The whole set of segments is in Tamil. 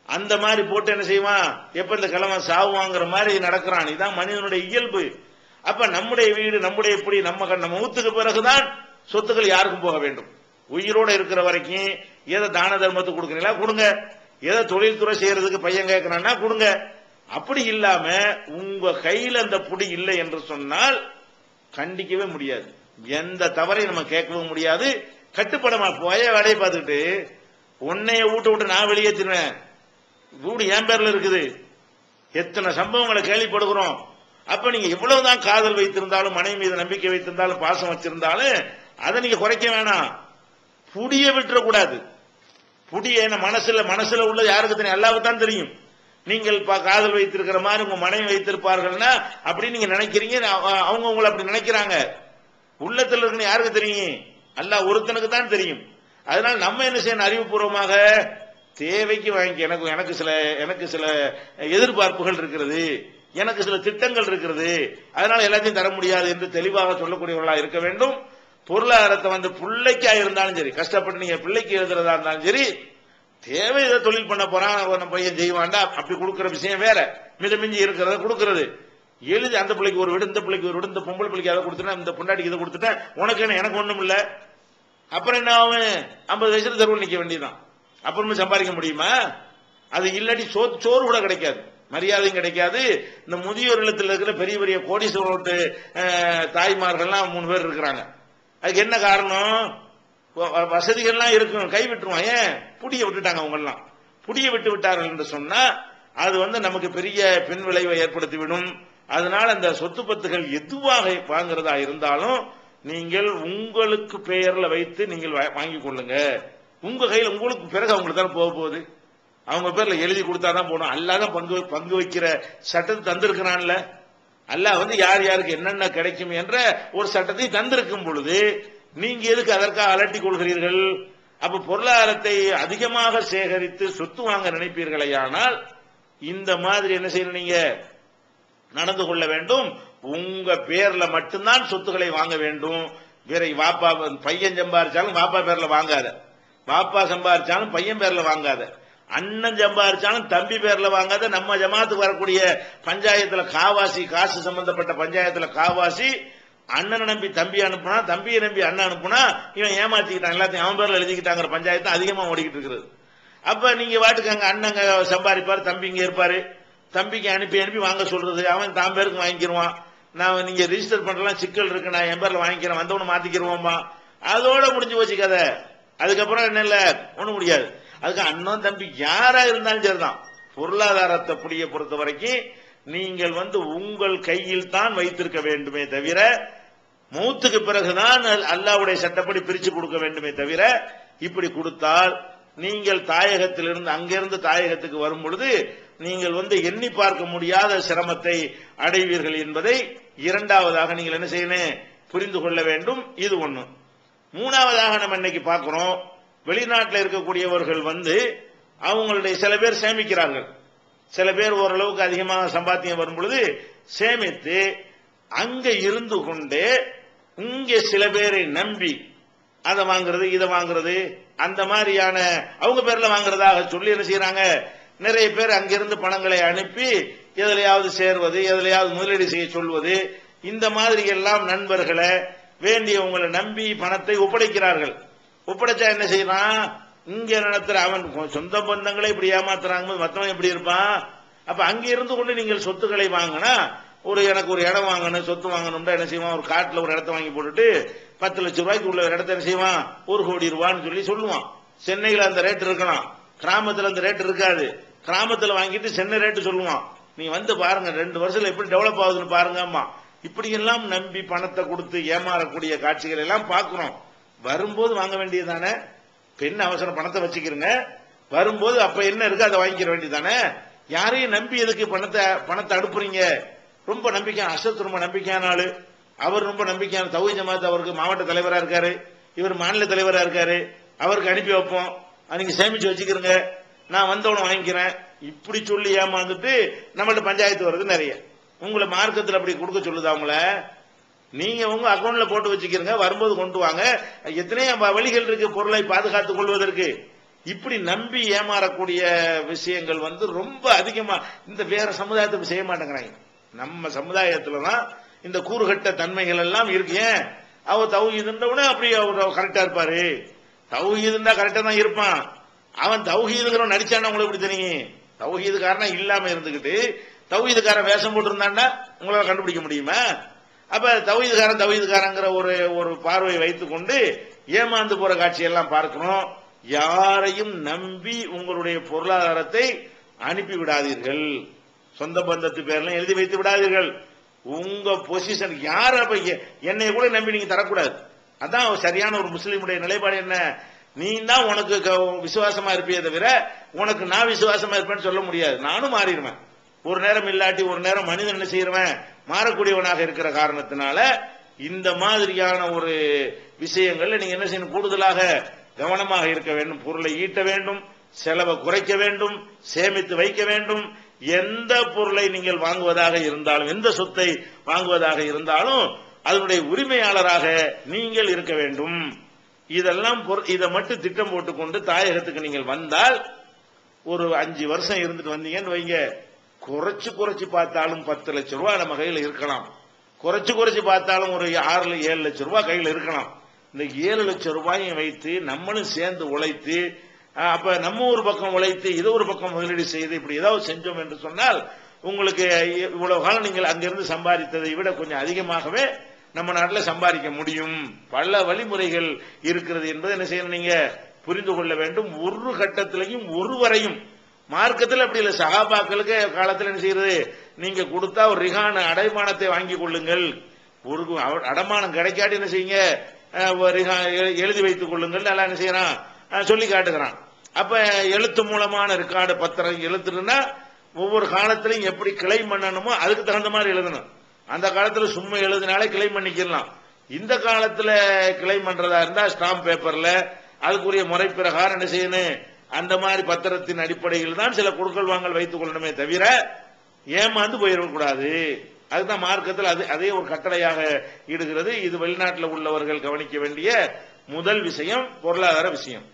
அந்த மாதிரி போட்டு என்ன செய்வான் எப்ப இந்த கிழமை சாவுவாங்கிற மாதிரி நடக்கிறான் இதான் மனிதனுடைய இயல்பு அப்ப நம்முடைய வீடு நம்முடைய இப்படி நம்ம கண் நம்ம மூத்துக்கு பிறகுதான் சொத்துக்கள் யாருக்கும் போக வேண்டும் உயிரோட இருக்கிற வரைக்கும் ஏதோ தான தர்மத்துக்கு கொடுக்குறீங்களா கொடுங்க ஏதோ தொழில்துறை செய்யறதுக்கு பையன் கேட்கறான்னா கொடுங்க அப்படி இல்லாம உங்க கையில அந்த புடி இல்லை என்று சொன்னால் கண்டிக்கவே முடியாது எந்த தவறையும் நம்ம கேட்கவும் முடியாது கட்டுப்படமா போய வேலையை பார்த்துக்கிட்டு உன்னைய வீட்டு விட்டு நான் வெளியேற்றினேன் வீடு என் பேர்ல இருக்குது எத்தனை சம்பவங்களை கேள்விப்படுகிறோம் அப்ப நீங்க எவ்வளவுதான் காதல் வைத்திருந்தாலும் மனைவி மீது நம்பிக்கை வைத்திருந்தாலும் பாசம் வச்சிருந்தாலும் அதை நீங்க குறைக்க வேணாம் புடிய விட்டுறக்கூடாது புடிய என்ன மனசுல மனசுல உள்ள யாருக்கு தெரியும் அல்லாவுக்கு தான் தெரியும் நீங்கள் பா- காதல் வைத்திருக்கிற மாதிரி உங்க மனைவி வைத்திருப்பார்கள்னா அப்படி நீங்க நினைக்கிறீங்க அவ- அவங்க உங்களை அப்படி நினைக்கிறாங்க உள்ளத்துல இருக்குன்னு யாருக்கு தெரியும் அல்லாஹ் ஒருத்தனுக்கு தான் தெரியும் அதனால நம்ம என்ன செய்யணும் அறிவுபூர்வமாக தேவைக்கு வாங்கி எனக்கு எனக்கு சில எனக்கு சில எதிர்பார்ப்புகள் இருக்கிறது எனக்கு சில திட்டங்கள் இருக்கிறது அதனால எல்லாத்தையும் தர முடியாது என்று தெளிவாக சொல்லக்கூடியவர்களா இருக்க வேண்டும் பொருளாதாரத்தை வந்து பிள்ளைக்கா இருந்தாலும் சரி கஷ்டப்பட்டு நீங்க பிள்ளைக்கு எழுதுறதா இருந்தாலும் சரி தேவை ஏதோ தொழில் பண்ண போறான் நம்ம பையன் செய்வான்டா அப்படி கொடுக்கிற விஷயம் வேற மித மிஞ்சி இருக்கிறத கொடுக்கிறது எழுதி அந்த பிள்ளைக்கு ஒரு வீடு இந்த பிள்ளைக்கு ஒரு வீடு இந்த பொம்பளை பிள்ளைக்கு அதை கொடுத்துட்டேன் இந்த பொண்டாட்டிக்கு இதை கொடுத்துட்டேன் உனக்கு என்ன எனக்கு ஒண்ணும் இல்ல அப்புறம் என்ன ஆகும் ஐம்பது வயசுல தெருவில் நிக்க வேண்டியதுதான் அப்புறமே சம்பாதிக்க முடியுமா அது இல்லாட்டி சோ சோறு கூட கிடைக்காது மரியாதையும் கிடைக்காது இந்த முதியோர் இல்லத்தில் இருக்கிற பெரிய பெரிய கோடீஸ்வரோட்டு தாய்மார்கள்லாம் மூணு பேர் இருக்கிறாங்க அதுக்கு என்ன காரணம் வ- வ- வசதிகள்லாம் இருக்கும் கை விட்டுருவான் ஏன் புடிய விட்டுட்டாங்க அவங்க எல்லாம் புடிய விட்டு விட்டார்கள் என்று சொன்னா அது வந்து நமக்கு பெரிய பின் விளைவை ஏற்படுத்திவிடும் அதனால அந்த சொத்து பத்துகள் எதுவாக வாங்குறதா இருந்தாலும் நீங்கள் உங்களுக்கு பெயர்ல வைத்து நீங்கள் வா- வாங்கிக் கொள்ளுங்க உங்க கையில உங்களுக்கு பிறகு அவங்களுக்கு தான் போக போகுது அவங்க பேர்ல எழுதி கொடுத்தாதான் போகணும் அல்லாதான் பங்கு பங்கு வைக்கிற சட்டத்தை தந்திருக்கிறான்ல அல்லாஹ் வந்து யார் யாருக்கு என்னென்ன கிடைக்கும் என்ற ஒரு சட்டத்தை தந்திருக்கும் பொழுது நீங்க எதுக்கு அதற்காக அலட்டிக் கொள்கிறீர்கள் அப்ப பொருளாதாரத்தை அதிகமாக சேகரித்து சொத்து வாங்க நினைப்பீர்களேயானால் இந்த மாதிரி என்ன செய்யணும் நீங்க நடந்து கொள்ள வேண்டும் உங்க பேர்ல மட்டும்தான் சொத்துக்களை வாங்க வேண்டும் வேற வாப்பா பையன் சம்பாரிச்சாலும் வாப்பா பேர்ல வாங்காத வாப்பா சம்பாரிச்சாலும் பையன் பேர்ல வாங்காத அண்ணன் சம்பாரிச்சாலும் தம்பி பேர்ல வாங்காத நம்ம ஜமாத்துக்கு வரக்கூடிய பஞ்சாயத்துல காவாசி காசு சம்பந்தப்பட்ட பஞ்சாயத்துல காவாசி அண்ணனை நம்பி தம்பி அனுப்புனா தம்பியை நம்பி அண்ணன் அனுப்புனா இவன் ஏமாத்திக்கிட்டான் எல்லாத்தையும் அவன் பேர்ல எழுதிக்கிட்டாங்கிற பஞ்சாயத்து அதிகமா ஓடிக்கிட்டு இருக்குது அப்ப நீங்க வாட்டுக்கு அங்க அண்ணங்க சம்பாதிப்பாரு தம்பி இங்க இருப்பாரு தம்பிக்கு அனுப்பி அனுப்பி வாங்க சொல்றது அவன் தான் பேருக்கு வாங்கிக்கிருவான் நான் நீங்க ரிஜிஸ்டர் பண்றலாம் சிக்கல் இருக்கு நான் என் பேர்ல வாங்கிக்கிறேன் வந்தவனு மாத்திக்கிருவோம்பா அதோட முடிஞ்சு போச்சு கதை அதுக்கப்புறம் என்ன இல்ல ஒண்ணும் முடியாது அதுக்கு அண்ணன் தம்பி யாரா இருந்தாலும் சரிதான் பொருளாதாரத்தை புடிய பொறுத்த வரைக்கும் நீங்கள் வந்து உங்கள் கையில் தான் வைத்திருக்க வேண்டுமே தவிர மூத்துக்கு பிறகுதான் அல்லாவுடைய சட்டப்படி பிரிச்சு கொடுக்க வேண்டுமே தவிர இப்படி கொடுத்தால் நீங்கள் தாயகத்திலிருந்து அங்கிருந்து தாயகத்துக்கு வரும் பொழுது நீங்கள் வந்து எண்ணி பார்க்க முடியாத சிரமத்தை அடைவீர்கள் என்பதை இரண்டாவதாக நீங்கள் என்ன செய்யணும் புரிந்து கொள்ள வேண்டும் இது ஒண்ணு மூணாவதாக நம்ம இன்னைக்கு பார்க்கிறோம் வெளிநாட்டில் இருக்கக்கூடியவர்கள் வந்து அவங்களுடைய சில பேர் சேமிக்கிறார்கள் சில பேர் ஓரளவுக்கு அதிகமாக சம்பாத்தியம் வரும் பொழுது சேமித்து அங்க இருந்து கொண்டே இங்க சில பேரை நம்பி அதை வாங்குறது இதை வாங்குறது அந்த மாதிரியான அவங்க பேர்ல வாங்குறதாக சொல்லி என்ன செய்யறாங்க நிறைய பேர் அங்கிருந்து பணங்களை அனுப்பி எதுலையாவது சேர்வது எதுலையாவது முதலீடு செய்ய சொல்வது இந்த மாதிரி எல்லாம் நண்பர்களை வேண்டியவங்களை நம்பி பணத்தை ஒப்படைக்கிறார்கள் ஒப்படைச்சா என்ன செய்யறான் இங்க நடத்துற அவன் சொந்த பந்தங்களை இப்படி ஏமாத்துறாங்க மத்தவன் எப்படி இருப்பான் அப்ப அங்க இருந்து கொண்டு நீங்கள் சொத்துக்களை வாங்கினா ஒரு எனக்கு ஒரு இடம் வாங்கணும் சொத்து வாங்கணும்னா என்ன செய்வான் ஒரு காட்டுல ஒரு இடத்த வாங்கி போட்டுட்டு பத்து லட்சம் ரூபாய்க்கு உள்ள ஒரு இடத்த என்ன செய்வான் ஒரு கோடி ரூபான்னு சொல்லி சொல்லுவான் சென்னையில அந்த ரேட் இருக்கலாம் கிராமத்துல அந்த ரேட் இருக்காது கிராமத்துல வாங்கிட்டு சென்னை ரேட்டு சொல்லுவான் நீ வந்து பாருங்க ரெண்டு வருஷத்துல எப்படி டெவலப் ஆகுதுன்னு பாருங்க அம்மா இப்படி எல்லாம் நம்பி பணத்தை கொடுத்து ஏமாறக்கூடிய காட்சிகள் எல்லாம் பார்க்கிறோம் வரும்போது வாங்க வேண்டியதுதானே பெண் அவசரம் பணத்தை வச்சுக்கிறங்க வரும்போது அப்ப என்ன இருக்கு அதை வாங்கிக்கிற வேண்டியதானே யாரையும் நம்பி எதுக்கு பணத்தை பணத்தை அனுப்புறீங்க ரொம்ப நம்பிக்கை அசத் ரொம்ப நம்பிக்கையான ஆளு அவர் ரொம்ப நம்பிக்கையான தௌஹி ஜமாத் அவருக்கு மாவட்ட தலைவரா இருக்காரு இவர் மாநில தலைவரா இருக்காரு அவருக்கு அனுப்பி வைப்போம் அது நீங்க சேமிச்சு வச்சுக்கிறங்க நான் வந்தவன வாங்கிக்கிறேன் இப்படி சொல்லி ஏமாந்துட்டு நம்மள்ட்ட பஞ்சாயத்து வருது நிறைய உங்களை மார்க்கத்தில் அப்படி கொடுக்க சொல்லுது அவங்கள நீங்க உங்க அக்கௌண்ட்ல போட்டு வச்சுக்கிறங்க வரும்போது கொண்டு வாங்க எத்தனையோ வழிகள் இருக்கு பொருளை பாதுகாத்துக் கொள்வதற்கு இப்படி நம்பி ஏமாறக்கூடிய விஷயங்கள் வந்து ரொம்ப அதிகமா இந்த வேற சமுதாயத்துக்கு செய்ய மாட்டேங்கிறாங்க நம்ம சமுதாயத்துல தான் இந்த கூறுகட்ட தன்மைகள் எல்லாம் இருக்கு ஏன் அவ தௌஹீதுன்றவனே அப்படி அவர் கரெக்டா இருப்பாரு தௌஹீதுன்னா கரெக்டா தான் இருப்பான் அவன் தௌஹீதுங்கிறவன் நடிச்சானா உங்களுக்கு எப்படி தெரியும் தௌஹீதுக்காரனா இல்லாம இருந்துகிட்டு தௌஹீதுக்காரன் வேஷம் போட்டிருந்தான்னா உங்களால கண்டுபிடிக்க முடியுமா அப்ப தௌஹீதுக்காரன் தௌஹீதுக்காரங்கிற ஒரு ஒரு பார்வையை வைத்துக்கொண்டு ஏமாந்து போற காட்சியெல்லாம் பார்க்கிறோம் யாரையும் நம்பி உங்களுடைய பொருளாதாரத்தை அனுப்பி விடாதீர்கள் சொந்த பந்தத்து பேர்லாம் எழுதி வைத்து விடாதீர்கள் உங்க பொசிஷன் யார அப்ப எ- என்னைய கூட நம்பி நீங்க தரக்கூடாது அதான் சரியான ஒரு முஸ்லீமுடைய நிலைப்பாடு என்ன நீ தான் உனக்கு க- விசுவாசமா இருப்பியே தவிர உனக்கு நான் விசுவாசமா இருப்பேன்னு சொல்ல முடியாது நானும் மாறிடுவேன் ஒரு நேரம் இல்லாட்டி ஒரு நேரம் மனிதன் என்ன செய்யறவன் மாறக்கூடியவனாக இருக்கிற காரணத்தினால இந்த மாதிரியான ஒரு விஷயங்கள்ல நீங்க என்ன செய்யணும் கூடுதலாக கவனமாக இருக்க வேண்டும் பொருளை ஈட்ட வேண்டும் செலவை குறைக்க வேண்டும் சேமித்து வைக்க வேண்டும் எந்த பொருளை நீங்கள் வாங்குவதாக இருந்தாலும் எந்த சொத்தை வாங்குவதாக இருந்தாலும் அதனுடைய உரிமையாளராக நீங்கள் இருக்க வேண்டும் இதெல்லாம் பொரு- இதை மட்டும் திட்டம் போட்டுக்கொண்டு தாயகத்துக்கு நீங்கள் வந்தால் ஒரு அஞ்சு வருஷம் இருந்துட்டு வந்தீங்கன்னு வைங்க குறைச்சு குறைச்சு பார்த்தாலும் பத்து லட்சம் ரூபாய் நம்ம கையில இருக்கலாம் குறைச்சு குறைச்சு பார்த்தாலும் ஒரு ஆறுல ஏழு லட்சம் ரூபாய் கையில இருக்கலாம் இந்த ஏழு லட்சம் ரூபாயும் வைத்து நம்மளும் சேர்ந்து உழைத்து அஹ், அப்ப நம்ம ஒரு பக்கம் உழைத்து இதை ஒரு பக்கம் முதலீடு செய்து இப்படி ஏதாவது செஞ்சோம் என்று சொன்னால் உங்களுக்கு இவ்வளவு காலம் நீங்கள் அங்கிருந்து சம்பாதித்ததை விட கொஞ்சம் அதிகமாகவே நம்ம நாட்டில் சம்பாதிக்க முடியும் பல வழிமுறைகள் இருக்கிறது என்பதை என்ன செய்யணும் நீங்க புரிந்து கொள்ள வேண்டும் ஒரு கட்டத்திலையும் ஒருவரையும் மார்க்கத்தில் அப்படி இல்லை சகாபாக்களுக்கு காலத்தில் என்ன செய்யறது நீங்க கொடுத்தா ஒரு ரிகான அடைமானத்தை வாங்கி கொள்ளுங்கள் ஒரு அவ- அடமானம் கிடைக்காட்டி என்ன செய்யுங்க அஹ், ஒரு ரிகா- எ- எழுதி வைத்துக் கொள்ளுங்கள் நல்லா என்ன செய்யறான் அஹ், சொல்லி காட்டுகிறான் அப்ப எழுத்து மூலமான ரெக்கார்டு பத்திரம் எழுத்துனா ஒவ்வொரு காலத்திலையும் எப்படி கிளைம் பண்ணணுமோ அதுக்கு தகுந்த மாதிரி எழுதணும் அந்த காலத்துல சும்மா எழுதினாலே கிளைம் பண்ணிக்கலாம் இந்த காலத்துல கிளைம் பண்றதா இருந்தா ஸ்டாம்ப் பேப்பர்ல அதுக்குரிய முறை பிரகாரம் என்ன செய்யணும் அந்த மாதிரி பத்திரத்தின் அடிப்படையில் தான் சில கொடுக்கல் வாங்கல் வைத்துக் கொள்ளணுமே தவிர ஏமாந்து போயிடக்கூடாது அதுதான் மார்க்கத்தில் அது அதே ஒரு கட்டளையாக இடுகிறது இது வெளிநாட்டில் உள்ளவர்கள் கவனிக்க வேண்டிய முதல் விஷயம் பொருளாதார விஷயம்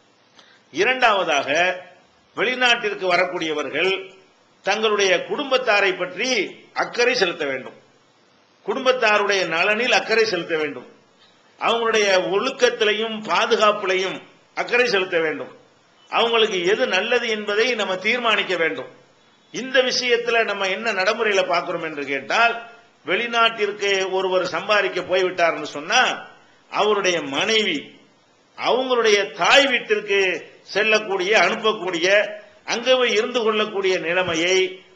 இரண்டாவதாக வெளிநாட்டிற்கு வரக்கூடியவர்கள் தங்களுடைய குடும்பத்தாரை பற்றி அக்கறை செலுத்த வேண்டும் குடும்பத்தாருடைய நலனில் அக்கறை செலுத்த வேண்டும் அவங்களுடைய ஒழுக்கத்திலையும் பாதுகாப்பிலையும் அக்கறை செலுத்த வேண்டும் அவங்களுக்கு எது நல்லது என்பதை நம்ம தீர்மானிக்க வேண்டும் இந்த விஷயத்துல நம்ம என்ன நடைமுறையில பார்க்கிறோம் என்று கேட்டால் வெளிநாட்டிற்கு ஒருவர் சம்பாதிக்க போய்விட்டார்னு சொன்னா அவருடைய மனைவி அவங்களுடைய தாய் வீட்டிற்கு செல்லக்கூடிய அனுப்பக்கூடிய அங்கே போய் இருந்து கொள்ளக்கூடிய நிலைமையை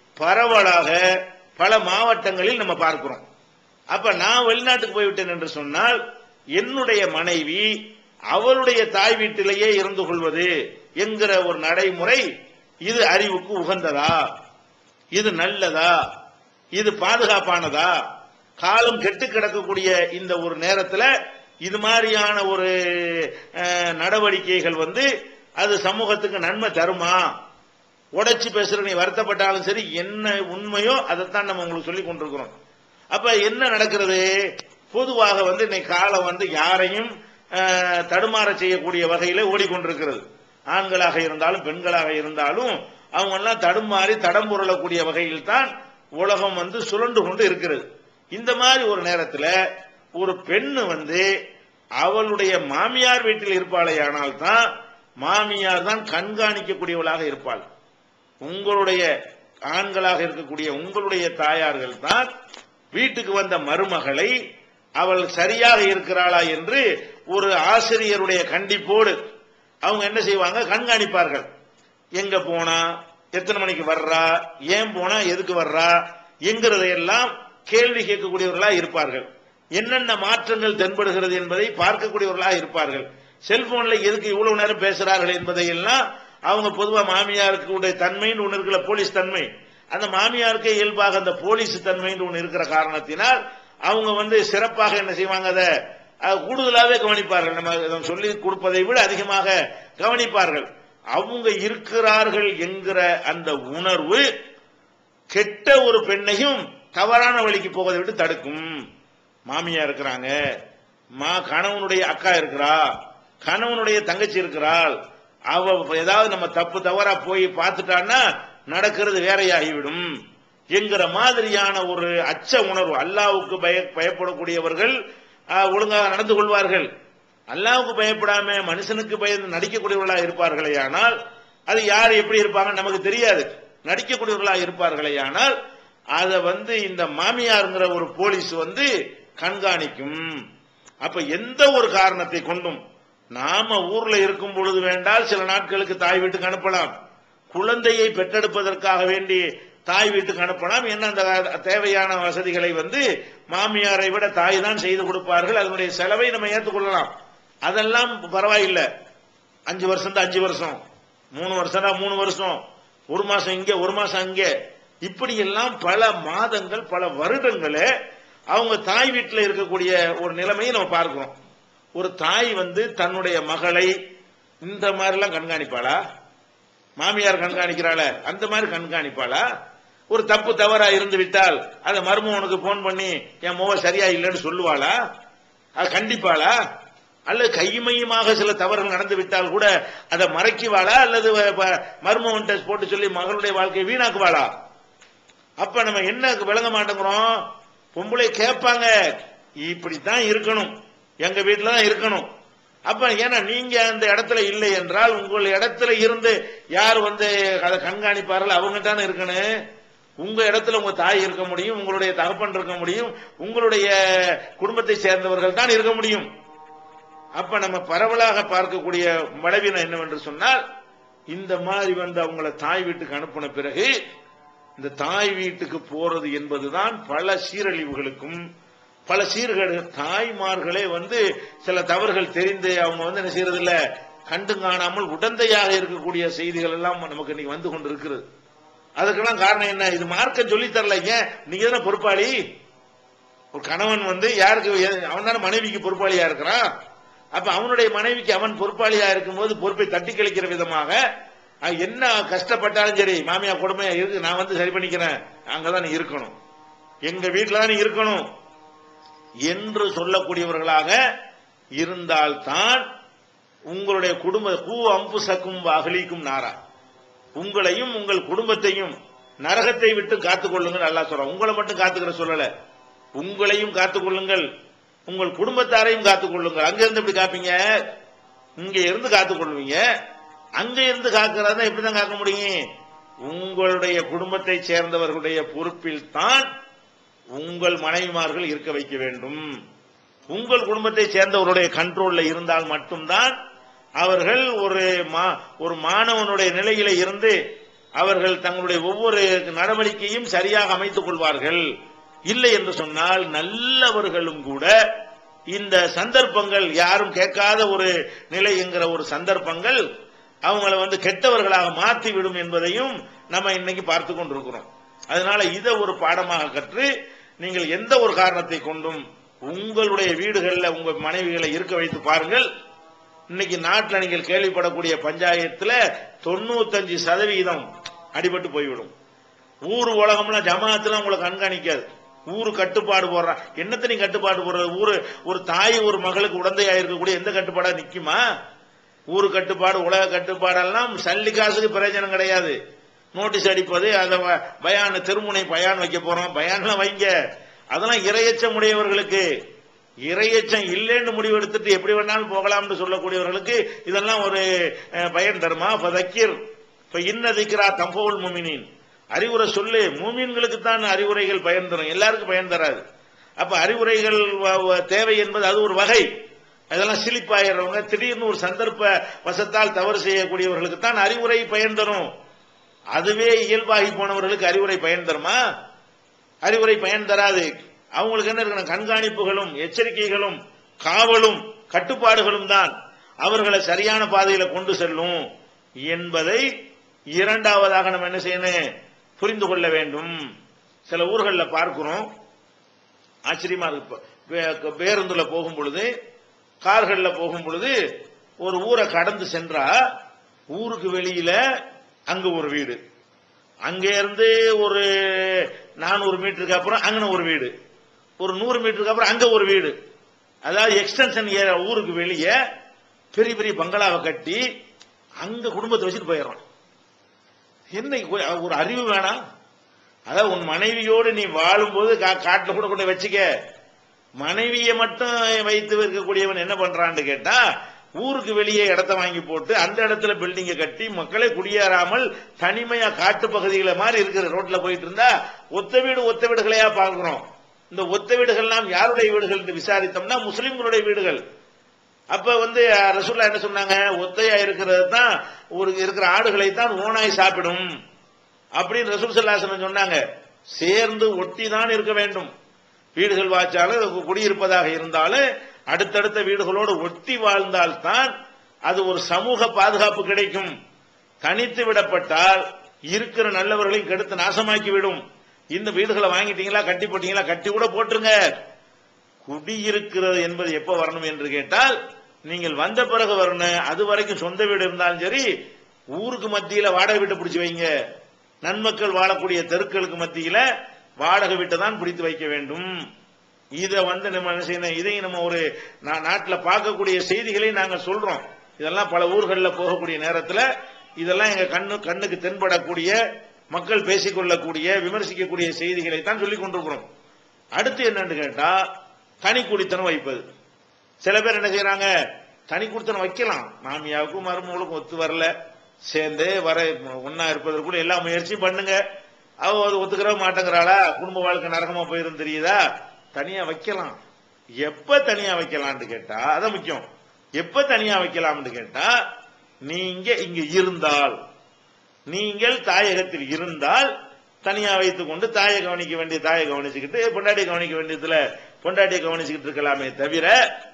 பரவலாக பல மாவட்டங்களில் நம்ம பார்க்கிறோம் அப்ப நான் வெளிநாட்டுக்கு போய்விட்டேன் என்று சொன்னால் என்னுடைய மனைவி அவளுடைய தாய் வீட்டிலேயே இருந்து கொள்வது என்கிற ஒரு நடைமுறை இது அறிவுக்கு உகந்ததா இது நல்லதா இது பாதுகாப்பானதா காலம் கெட்டு கிடக்கக்கூடிய இந்த ஒரு நேரத்துல இது மாதிரியான ஒரு அஹ், நடவடிக்கைகள் வந்து அது சமூகத்துக்கு நன்மை தருமா உடைச்சு பேசுற நீ வருத்தப்பட்டாலும் சரி என்ன உண்மையோ அதைத்தான் நம்ம உங்களுக்கு சொல்லி கொண்டிருக்கிறோம் அப்ப என்ன நடக்கிறது பொதுவாக வந்து இன்னைக்கு காலம் வந்து யாரையும் அஹ், தடுமாற செய்யக்கூடிய வகையில ஓடிக்கொண்டிருக்கிறது ஆண்களாக இருந்தாலும் பெண்களாக இருந்தாலும் அவங்க எல்லாம் தடுமாறி தடம் புரளக்கூடிய வகையில் தான் உலகம் வந்து சுழண்டு கொண்டு இருக்கிறது இந்த மாதிரி ஒரு நேரத்தில் ஒரு பெண்ணு வந்து அவளுடைய மாமியார் வீட்டில் இருப்பாளே ஆனால் தான் மாமியார் தான் கண்காணிக்கக்கூடியவளாக இருப்பாள் உங்களுடைய ஆண்களாக இருக்கக்கூடிய உங்களுடைய தாயார்கள் தான் வீட்டுக்கு வந்த மருமகளை அவள் சரியாக இருக்கிறாளா என்று ஒரு ஆசிரியருடைய கண்டிப்போடு அவங்க என்ன செய்வாங்க கண்காணிப்பார்கள் எங்க போனா எத்தனை மணிக்கு வர்றா ஏன் போனா எதுக்கு வர்றா என்கிறதையெல்லாம் கேள்வி கேட்கக்கூடியவர்களா இருப்பார்கள் என்னென்ன மாற்றங்கள் தென்படுகிறது என்பதை பார்க்கக்கூடியவர்களாக இருப்பார்கள் செல்போன்ல எதுக்கு இவ்வளவு நேரம் பேசுறார்கள் என்பதை எல்லாம் அவங்க பொதுவா மாமியாருக்கு உடைய தன்மைன்னு ஒன்று இருக்கிற போலீஸ் தன்மை அந்த மாமியாருக்கே இயல்பாக அந்த போலீஸ் தன்மைன்னு ஒன்று இருக்கிற காரணத்தினால் அவங்க வந்து சிறப்பாக என்ன செய்வாங்க அதை அஹ், கூடுதலாவே கவனிப்பார்கள் நம்ம இதை சொல்லி கொடுப்பதை விட அதிகமாக கவனிப்பார்கள் அவங்க இருக்கிறார்கள் என்கிற அந்த உணர்வு கெட்ட ஒரு பெண்ணையும் தவறான வழிக்கு போவதை விட்டு தடுக்கும் மாமியா இருக்கிறாங்க மா கணவனுடைய அக்கா இருக்கிறா கணவனுடைய தங்கச்சி இருக்கிறாள் அவ ஏதாவது நம்ம தப்பு தவறா போய் பார்த்துட்டான்னா நடக்கிறது வேறையாகிவிடும் என்கிற மாதிரியான ஒரு அச்ச உணர்வு அல்லாவுக்கு பய பயப்படக்கூடியவர்கள் ஆஹ், ஒழுங்காக நடந்து கொள்வார்கள் அல்லாவுக்கு பயப்படாம மனுஷனுக்கு பயந்து நடிக்கக்கூடியவர்களா இருப்பார்களே ஆனால் அது யார் எப்படி இருப்பாங்க நமக்கு தெரியாது நடிக்கக்கூடியவர்களா இருப்பார்களே ஆனால் அதை வந்து இந்த மாமியாருங்கிற ஒரு போலீஸ் வந்து கண்காணிக்கும் அப்ப எந்த ஒரு காரணத்தை கொண்டும் நாம ஊர்ல இருக்கும் பொழுது வேண்டால் சில நாட்களுக்கு தாய் வீட்டுக்கு அனுப்பலாம் குழந்தையை பெற்றெடுப்பதற்காக வேண்டி தாய் வீட்டுக்கு அனுப்பலாம் என்ன அந்த தேவையான வசதிகளை வந்து மாமியாரை விட தாய் தான் செய்து கொடுப்பார்கள் அதனுடைய செலவை நம்ம ஏற்றுக்கொள்ளலாம் அதெல்லாம் பரவாயில்லை அஞ்சு வருஷம் தான் அஞ்சு வருஷம் மூணு வருஷம் தான் மூணு வருஷம் ஒரு மாசம் இங்க ஒரு மாசம் அங்கே இப்படி எல்லாம் பல மாதங்கள் பல வருடங்களே அவங்க தாய் வீட்டில் இருக்கக்கூடிய ஒரு நிலைமையை நம்ம பார்க்கிறோம் ஒரு தாய் வந்து தன்னுடைய மகளை இந்த மாதிரிலாம் கண்காணிப்பாளா மாமியார் கண்காணிக்கிறாள அந்த மாதிரி கண்காணிப்பாளா ஒரு தப்பு தவறா இருந்து விட்டால் அதை மருமகனுக்கு போன் பண்ணி என் முக சரியா இல்லைன்னு சொல்லுவாளா அது கண்டிப்பாளா அல்லது கையுமையுமாக சில தவறுகள் நடந்து விட்டால் கூட அதை மறைக்குவாளா அல்லது மருமகன் டெஸ்ட் போட்டு சொல்லி மகளுடைய வாழ்க்கையை வீணாக்குவாளா அப்ப நம்ம என்ன விளங்க மாட்டேங்கிறோம் பொம்பளை கேட்பாங்க இப்படித்தான் இருக்கணும் எங்க வீட்டுல தான் இருக்கணும் அப்ப ஏன்னா நீங்க அந்த இடத்துல இல்லை என்றால் உங்கள் இடத்துல இருந்து யார் வந்து அதை கண்காணிப்பார்கள் அவங்க தானே இருக்கணும் உங்க இடத்துல உங்க தாய் இருக்க முடியும் உங்களுடைய தகப்பன் இருக்க முடியும் உங்களுடைய குடும்பத்தை சேர்ந்தவர்கள் தான் இருக்க முடியும் அப்ப நம்ம பரவலாக பார்க்கக்கூடிய பலவீனம் என்னவென்று சொன்னால் இந்த மாதிரி வந்து அவங்கள தாய் வீட்டுக்கு அனுப்பின பிறகு இந்த தாய் வீட்டுக்கு போறது என்பதுதான் பல சீரழிவுகளுக்கும் பல சீர்கேடு தாய்மார்களே வந்து சில தவறுகள் தெரிந்து அவங்க வந்து என்ன செய்யறது இல்ல கண்டு காணாமல் உடந்தையாக இருக்கக்கூடிய செய்திகள் எல்லாம் நமக்கு இன்னைக்கு வந்து கொண்டிருக்கிறது அதுக்கெல்லாம் காரணம் என்ன இது மார்க்க சொல்லி தரல ஏன் நீங்க தானே பொறுப்பாளி ஒரு கணவன் வந்து யாருக்கு அவன் தானே மனைவிக்கு பொறுப்பாளியா இருக்கிறான் அப்ப அவனுடைய மனைவிக்கு அவன் பொறுப்பாளியா இருக்கும்போது பொறுப்பை தட்டி கழிக்கிற விதமாக அஹ், என்ன கஷ்டப்பட்டாலும் சரி மாமியா கொடுமையா இருக்கு நான் வந்து சரி பண்ணிக்கிறேன் அங்கதான் நீ இருக்கணும் எங்க வீட்டுல தான் நீ இருக்கணும் என்று சொல்லக்கூடியவர்களாக இருந்தால்தான் உங்களுடைய குடும்ப பூ அம்புசக்கும் அகலிக்கும் நாரா உங்களையும் உங்கள் குடும்பத்தையும் நரகத்தை விட்டு காத்துக்கொள்ளுங்கள் அல்லாஹ் சொல்றான் உங்களை மட்டும் காத்துக்கிற சொல்லல உங்களையும் காத்துக்கொள்ளுங்கள் உங்கள் குடும்பத்தாரையும் காத்துக்கொள்ளுங்கள் அங்க இருந்து எப்படி காப்பீங்க இங்க இருந்து காத்துக்கொள்வீங்க அங்க இருந்து காக்கிறதா எப்படிதான் காக்க முடியும் உங்களுடைய குடும்பத்தை சேர்ந்தவர்களுடைய பொறுப்பில் தான் உங்கள் மனைவிமார்கள் இருக்க வைக்க வேண்டும் உங்கள் குடும்பத்தை சேர்ந்தவருடைய கண்ட்ரோல்ல இருந்தால் மட்டும்தான் அவர்கள் ஒரு மா- ஒரு மாணவனுடைய நிலையில இருந்து அவர்கள் தங்களுடைய ஒவ்வொரு நடவடிக்கையும் சரியாக அமைத்துக் கொள்வார்கள் இல்லை என்று சொன்னால் நல்லவர்களும் கூட இந்த சந்தர்ப்பங்கள் யாரும் கேட்காத ஒரு நிலை என்கிற ஒரு சந்தர்ப்பங்கள் அவங்களை வந்து கெட்டவர்களாக மாற்றி விடும் என்பதையும் நம்ம இன்னைக்கு பார்த்து கொண்டிருக்கிறோம் அதனால இதை ஒரு பாடமாக கற்று நீங்கள் எந்த ஒரு காரணத்தை கொண்டும் உங்களுடைய வீடுகளில் உங்க மனைவிகளை இருக்க வைத்து பாருங்கள் இன்னைக்கு நாட்டில் நீங்கள் கேள்விப்படக்கூடிய பஞ்சாயத்துல தொண்ணூத்தஞ்சு சதவீதம் அடிபட்டு போய்விடும் ஊர் உலகம்லாம் ஜமாத்துல உங்களை கண்காணிக்காது ஊரு கட்டுப்பாடு போடுறா என்னத்த நீ கட்டுப்பாடு போடுறது ஊரு ஒரு தாய் ஒரு மகளுக்கு உடந்தையா இருக்கக்கூடிய எந்த கட்டுப்பாடா நிக்குமா ஊரு கட்டுப்பாடு உலக கட்டுப்பாடெல்லாம் சல்லி காசுக்கு பிரயோஜனம் கிடையாது நோட்டீஸ் அடிப்பது அந்த வ- பயான் தெருமுனை பயான் வைக்க போறோம் பயான்லாம் வைங்க அதெல்லாம் இரையச்சம் உடையவர்களுக்கு இரையச்சம் இல்லைன்னு முடிவெடுத்துட்டு எப்படி வேணாலும் போகலாம்னு சொல்லக்கூடியவர்களுக்கு இதெல்லாம் ஒரு அஹ், பயன் தருமா பதக்கீர் இப்ப இன்ன திக்ரா தம்பவுல் முமினின் அறிவுரை சொல்லு மூமின்களுக்கு தான் அறிவுரைகள் பயன் தரும் எல்லாருக்கும் பயன் தராது அப்ப அறிவுரைகள் வ- வ- தேவை என்பது அது ஒரு வகை அதெல்லாம் சிலிப்பாயிடுறவங்க திடீர்னு ஒரு சந்தர்ப்ப வசத்தால் தவறு செய்யக்கூடியவர்களுக்கு தான் அறிவுரை பயன் தரும் அதுவே இயல்பாகி போனவர்களுக்கு அறிவுரை பயன் தருமா அறிவுரை பயன் தராது அவங்களுக்கு என்ன இருக்கணும் கண்காணிப்புகளும் எச்சரிக்கைகளும் காவலும் கட்டுப்பாடுகளும் தான் அவர்களை சரியான பாதையில கொண்டு செல்லும் என்பதை இரண்டாவதாக நம்ம என்ன செய்யணும் புரிந்து கொள்ள வேண்டும் சில ஊர்களில் பார்க்கிறோம் ஆச்சரியமா இருக்கு பே- பேருந்துல போகும் பொழுது கார்கள்ல போகும் பொழுது ஒரு ஊரை கடந்து சென்றா ஊருக்கு வெளியில அங்க ஒரு வீடு அங்க இருந்து ஒரு நானூறு மீட்டருக்கு அப்புறம் அங்கன ஒரு வீடு ஒரு நூறு மீட்டருக்கு அப்புறம் அங்க ஒரு வீடு அதாவது எக்ஸ்டென்ஷன் ஊருக்கு வெளியே பெரிய பெரிய பங்களாவை கட்டி அங்க குடும்பத்தை வச்சுட்டு போயிடுறான் என்ன கொ- ஒரு அறிவு வேணாம் அதாவது உன் மனைவியோடு நீ வாழும்போது கா- காட்டுல கூட கொண்டு வச்சுக்க மனைவியை மட்டும் வைத்து இருக்கக்கூடியவன் என்ன பண்றான்னு கேட்டா ஊருக்கு வெளியே இடத்த வாங்கி போட்டு அந்த இடத்துல பில்டிங்க கட்டி மக்களே குடியேறாமல் தனிமையா காட்டு பகுதிகளை மாதிரி இருக்கிற ரோட்ல போயிட்டு இருந்தா ஒத்த வீடு ஒத்த வீடுகளையா பார்க்கிறோம் இந்த ஒத்த வீடுகள்லாம் யாருடைய வீடுகள் என்று விசாரித்தோம்னா முஸ்லிம்களுடைய வீடுகள் அப்ப வந்து ரசூல்லா என்ன சொன்னாங்க ஒத்தையா இருக்கிறது தான் ஒரு இருக்கிற ஆடுகளை தான் ஓனாய் சாப்பிடும் அப்படின்னு ரசூல் சல்லாசனம் சொன்னாங்க சேர்ந்து ஒட்டி தான் இருக்க வேண்டும் வீடுகள் வாய்ச்சாலும் குடியிருப்பதாக இருந்தாலும் அடுத்தடுத்த வீடுகளோடு ஒட்டி வாழ்ந்தால்தான் அது ஒரு சமூக பாதுகாப்பு கிடைக்கும் தனித்து விடப்பட்டால் இருக்கிற நல்லவர்களையும் கெடுத்து நாசமாக்கி விடும் இந்த வீடுகளை வாங்கிட்டீங்களா கட்டி போட்டீங்களா கட்டி கூட போட்டுருங்க குடியிருக்கிறது என்பது எப்ப வரணும் என்று கேட்டால் நீங்கள் வந்த பிறகு வரணும் அது வரைக்கும் சொந்த வீடு இருந்தாலும் சரி ஊருக்கு மத்தியில வாடகை வீட்டை பிடிச்சு வைங்க நன்மக்கள் வாழக்கூடிய தெருக்களுக்கு மத்தியில வாடகை வீட்டை தான் பிடித்து வைக்க வேண்டும் இதை வந்து நம்ம என்ன செய்யணும் இதையும் நம்ம ஒரு நா- நாட்டுல பார்க்கக்கூடிய செய்திகளை நாங்க சொல்றோம் இதெல்லாம் பல ஊர்களில் போகக்கூடிய நேரத்துல இதெல்லாம் எங்க கண்ணு கண்ணுக்கு தென்படக்கூடிய மக்கள் பேசிக்கொள்ளக்கூடிய விமர்சிக்கக்கூடிய செய்திகளை தான் சொல்லிக் கொண்டிருக்கிறோம் அடுத்து என்னன்னு கேட்டா தனி குடித்தனம் வைப்பது சில பேர் என்ன செய்யறாங்க தனி குடித்தனம் வைக்கலாம் மாமியாவுக்கும் மருமகளுக்கும் ஒத்து வரல சேர்ந்தே வர ஒன்னா இருப்பதற்குள்ள எல்லா முயற்சியும் பண்ணுங்க அவ அது ஒத்துக்கிற மாட்டேங்கிறாளா குடும்ப வாழ்க்கை நரகமா போயிரும் தெரியுதா தனியா வைக்கலாம் எப்ப தனியா வைக்கலாம்னு கேட்டா அதான் முக்கியம் எப்ப தனியா வைக்கலாம்னு கேட்டா நீங்க இங்க இருந்தால் நீங்கள் தாயகத்தில் இருந்தால் தனியா வைத்துக் கொண்டு தாயை கவனிக்க வேண்டிய தாயை கவனிச்சுக்கிட்டு பொண்டாட்டி கவனிக்க வேண்டியதுல பொண்டாட்டியை கவனிச்சுக்கிட்டு இருக்கலாமே தவிர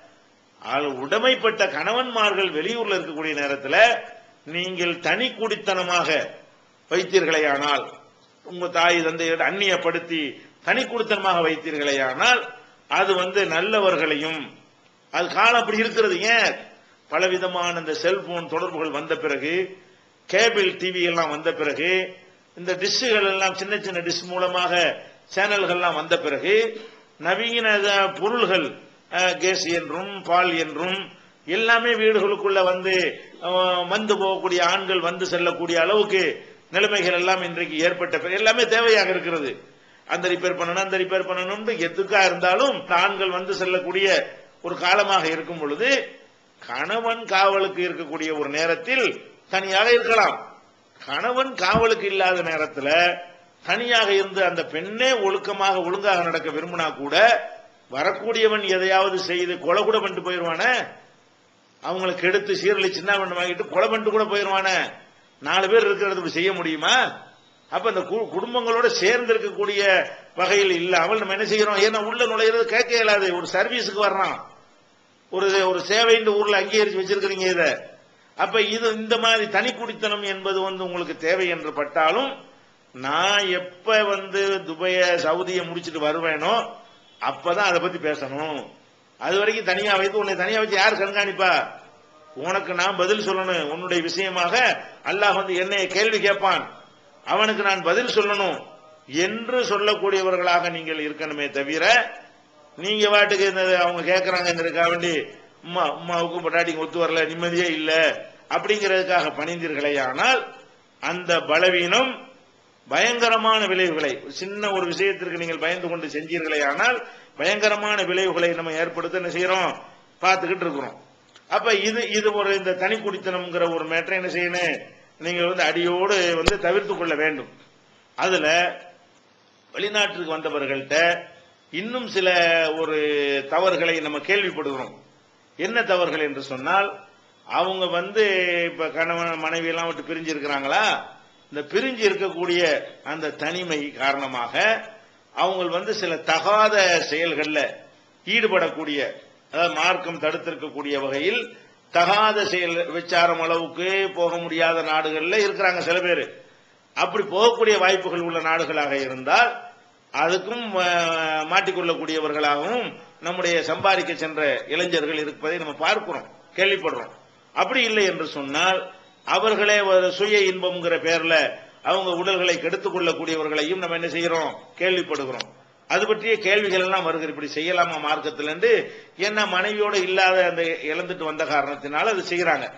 ஆள் உடைமைப்பட்ட கணவன்மார்கள் வெளியூர்ல இருக்கக்கூடிய நேரத்துல நீங்கள் தனி குடித்தனமாக வைத்தீர்களேயானால் உங்க தாய் தந்தையோட அந்நியப்படுத்தி தனி குடித்தனமாக வைத்தீர்களேயானால் அது வந்து நல்லவர்களையும் அது காலம் அப்படி இருக்கிறது ஏன் பலவிதமான இந்த செல்போன் தொடர்புகள் வந்த பிறகு கேபிள் டிவி எல்லாம் வந்த பிறகு இந்த டிஷ்ஷுகள் எல்லாம் சின்ன சின்ன டிஷ் மூலமாக சேனல்கள் எல்லாம் வந்த பிறகு நவீன அஹ், பொருள்கள் அஹ், கேஸ் என்றும் பால் என்றும் எல்லாமே வீடுகளுக்குள்ள வந்து அஹ், வந்து போகக்கூடிய ஆண்கள் வந்து செல்லக்கூடிய அளவுக்கு நிலைமைகள் எல்லாம் இன்றைக்கு ஏற்பட்ட பிறகு எல்லாமே தேவையாக இருக்கிறது அந்த ரிப்பேர் பண்ணணும் அந்த ரிப்பேர் பண்ணணும்னு எதுக்கா இருந்தாலும் இந்த ஆண்கள் வந்து செல்லக்கூடிய ஒரு காலமாக இருக்கும் பொழுது கணவன் காவலுக்கு இருக்கக்கூடிய ஒரு நேரத்தில் தனியாக இருக்கலாம் கணவன் காவலுக்கு இல்லாத நேரத்துல தனியாக இருந்து அந்த பெண்ணே ஒழுக்கமாக ஒழுங்காக நடக்க விரும்பினா கூட வரக்கூடியவன் எதையாவது செய்து கொலை கூட பண்ணிட்டு போயிருவானே அவங்களுக்கு எடுத்து சீரழி சின்ன பண்ண வாங்கிட்டு கொலை பண்ணிட்டு கூட போயிருவானே நாலு பேர் இருக்கிறது இப்படி செய்ய முடியுமா அப்ப இந்த கு- குடும்பங்களோட சேர்ந்து இருக்கக்கூடிய வகையில் இல்லாமல் நம்ம என்ன செய்யறோம் ஏன்னா உள்ள நுழையிறது கேட்க இயலாது ஒரு சர்வீஸுக்கு வர்றான் ஒரு ஒரு சேவைன்னு ஊர்ல அங்கீகரிச்சு வச்சிருக்கிறீங்க இத அப்ப இது இந்த மாதிரி தனி குடித்தனம் என்பது வந்து உங்களுக்கு தேவை என்று பட்டாலும் நான் எப்ப வந்து துபைய சவுதியை முடிச்சிட்டு வருவேனோ அப்பதான் அதை பத்தி பேசணும் அது வரைக்கும் தனியா வைத்து உன்னை தனியா வச்சு யார் கண்காணிப்பா உனக்கு நான் பதில் சொல்லணும் உன்னுடைய விஷயமாக அல்லாஹ் வந்து என்னைய கேள்வி கேட்பான் அவனுக்கு நான் பதில் சொல்லணும் என்று சொல்லக்கூடியவர்களாக நீங்கள் இருக்கணுமே தவிர நீங்க வாட்டுக்கு இந்த அவங்க கேட்கறாங்கிறதுக்காக வேண்டி உம்மா உமாவுக்கும் பொட்டாட்டிக்கு ஒத்து வரல நிம்மதியே இல்ல அப்படிங்கிறதுக்காக பணிந்தீர்களே ஆனால் அந்த பலவீனம் பயங்கரமான விளைவுகளை ஒரு சின்ன ஒரு விஷயத்திற்கு நீங்கள் பயந்து கொண்டு செஞ்சீர்களே ஆனால் பயங்கரமான விளைவுகளை நம்ம ஏற்படுத்த என்ன செய்யறோம் பார்த்துக்கிட்டு இருக்கிறோம் அப்ப இது இது ஒரு இந்த தனி குடித்தனம்ங்கிற ஒரு மேட்டரை என்ன செய்யணும் நீங்கள் வந்து அடியோடு வந்து தவிர்த்து கொள்ள வேண்டும் அதுல வெளிநாட்டுக்கு வந்தவர்கள்ட்ட இன்னும் சில ஒரு தவறுகளை நம்ம கேள்விப்படுகிறோம் என்ன தவறுகள் என்று சொன்னால் அவங்க வந்து இப்ப கணவன் மனைவி எல்லாம் விட்டு பிரிஞ்சு இருக்கிறாங்களா இந்த பிரிஞ்சு இருக்கக்கூடிய அந்த தனிமை காரணமாக அவங்க வந்து சில தகாத செயல்கள்ல ஈடுபடக்கூடிய அதாவது மார்க்கம் தடுத்திருக்கக்கூடிய வகையில் தகாத செயல் விச்சாரம் அளவுக்கு போக முடியாத நாடுகள்ல இருக்கிறாங்க சில பேர் அப்படி போகக்கூடிய வாய்ப்புகள் உள்ள நாடுகளாக இருந்தால் அதுக்கும் அஹ், மாட்டிக்கொள்ளக்கூடியவர்களாகவும் நம்முடைய சம்பாதிக்க சென்ற இளைஞர்கள் இருப்பதை நம்ம பார்க்கிறோம் கேள்விப்படுறோம் அப்படி இல்லை என்று சொன்னால் அவர்களே ஒரு சுய இன்பம்ங்கிற பேர்ல அவங்க உடல்களை கெடுத்துக் கொள்ளக்கூடியவர்களையும் நம்ம என்ன செய்யறோம் கேள்விப்படுகிறோம் அது பற்றிய கேள்விகள் எல்லாம் வருகிறது இப்படி செய்யலாமா மார்க்கத்தில் என்று ஏன்னா மனைவியோட இல்லாத அந்த இழந்துட்டு வந்த காரணத்தினால அது செய்யறாங்க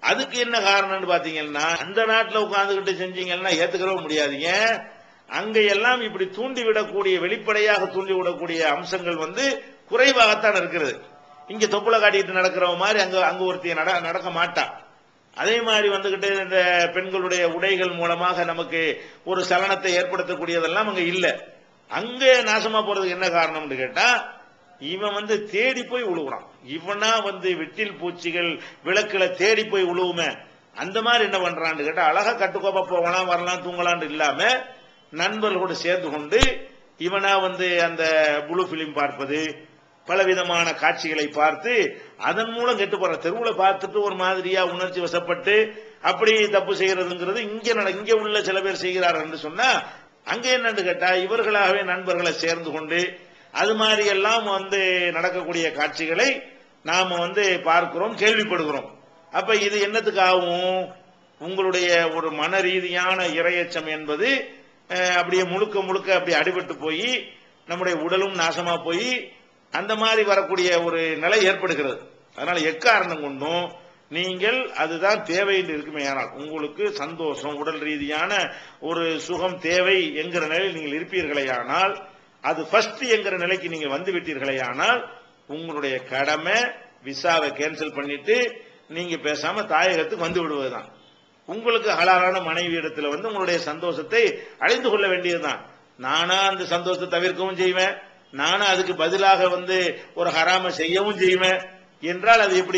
அதுக்கு என்ன காரணம்னு பாத்தீங்கன்னா அந்த நாட்டுல உட்கார்ந்துகிட்டு செஞ்சீங்கன்னா ஏத்துக்கவே முடியாதீங்க அங்க எல்லாம் இப்படி தூண்டி விடக்கூடிய வெளிப்படையாக தூண்டி விடக்கூடிய அம்சங்கள் வந்து குறைவாகத்தான் இருக்கிறது இங்க தொப்புளை காட்டிட்டு நடக்கிறவ மாதிரி அங்க அங்க ஒருத்திய நட நடக்க மாட்டா அதே மாதிரி வந்துகிட்டு இந்த பெண்களுடைய உடைகள் மூலமாக நமக்கு ஒரு சலனத்தை ஏற்படுத்தக்கூடியதெல்லாம் அங்க இல்ல அங்க நாசமா போறதுக்கு என்ன காரணம்னு கேட்டா இவன் வந்து தேடி போய் உழுவுறான் இவனா வந்து வெட்டில் பூச்சிகள் விளக்குல தேடி போய் உழுவுமே அந்த மாதிரி என்ன பண்றான்னு கேட்டா அழகா கட்டுக்கோப்பா போகலாம் வரலாம் தூங்கலாம்னு இல்லாம நண்பர்களோடு சேர்ந்து கொண்டு இவனா வந்து அந்த புளு பிலிம் பார்ப்பது பலவிதமான காட்சிகளை பார்த்து அதன் மூலம் கெட்டு போற தெருவுல பார்த்துட்டு ஒரு மாதிரியா உணர்ச்சி வசப்பட்டு அப்படி தப்பு செய்யறதுங்கிறது இங்க நட- இங்க உள்ள சில பேர் செய்கிறார்கள் என்று சொன்னா அங்க என்னன்னு கேட்டா இவர்களாகவே நண்பர்களை சேர்ந்து கொண்டு அது மாதிரி எல்லாம் வந்து நடக்கக்கூடிய காட்சிகளை நாம வந்து பார்க்கிறோம் கேள்விப்படுகிறோம் அப்ப இது என்னத்துக்கு ஆகும் உங்களுடைய ஒரு மன ரீதியான இரையச்சம் என்பது அஹ், அப்படியே முழுக்க முழுக்க அப்படி அடிபட்டு போய் நம்முடைய உடலும் நாசமா போய் அந்த மாதிரி வரக்கூடிய ஒரு நிலை ஏற்படுகிறது அதனால எக்காரணம் கொண்டும் நீங்கள் அதுதான் தேவை என்று இருக்குமே ஆனால் உங்களுக்கு சந்தோஷம் உடல் ரீதியான ஒரு சுகம் தேவை என்கிற நிலையில் நீங்கள் இருப்பீர்களே ஆனால் அது ஃபர்ஸ்ட் என்கிற நிலைக்கு நீங்க வந்து விட்டீர்களே ஆனால் உங்களுடைய கடமை விசாவை கேன்சல் பண்ணிட்டு நீங்க பேசாம தாயகத்துக்கு வந்து விடுவதுதான் உங்களுக்கு ஹலாலான மனைவி இடத்துல வந்து உங்களுடைய சந்தோஷத்தை அடைந்து கொள்ள வேண்டியதுதான் நானா அந்த சந்தோஷத்தை தவிர்க்கவும் செய்வேன் நானும் அதுக்கு பதிலாக வந்து ஒரு ஹராம செய்யவும் செய்வேன் என்றால் அது எப்படி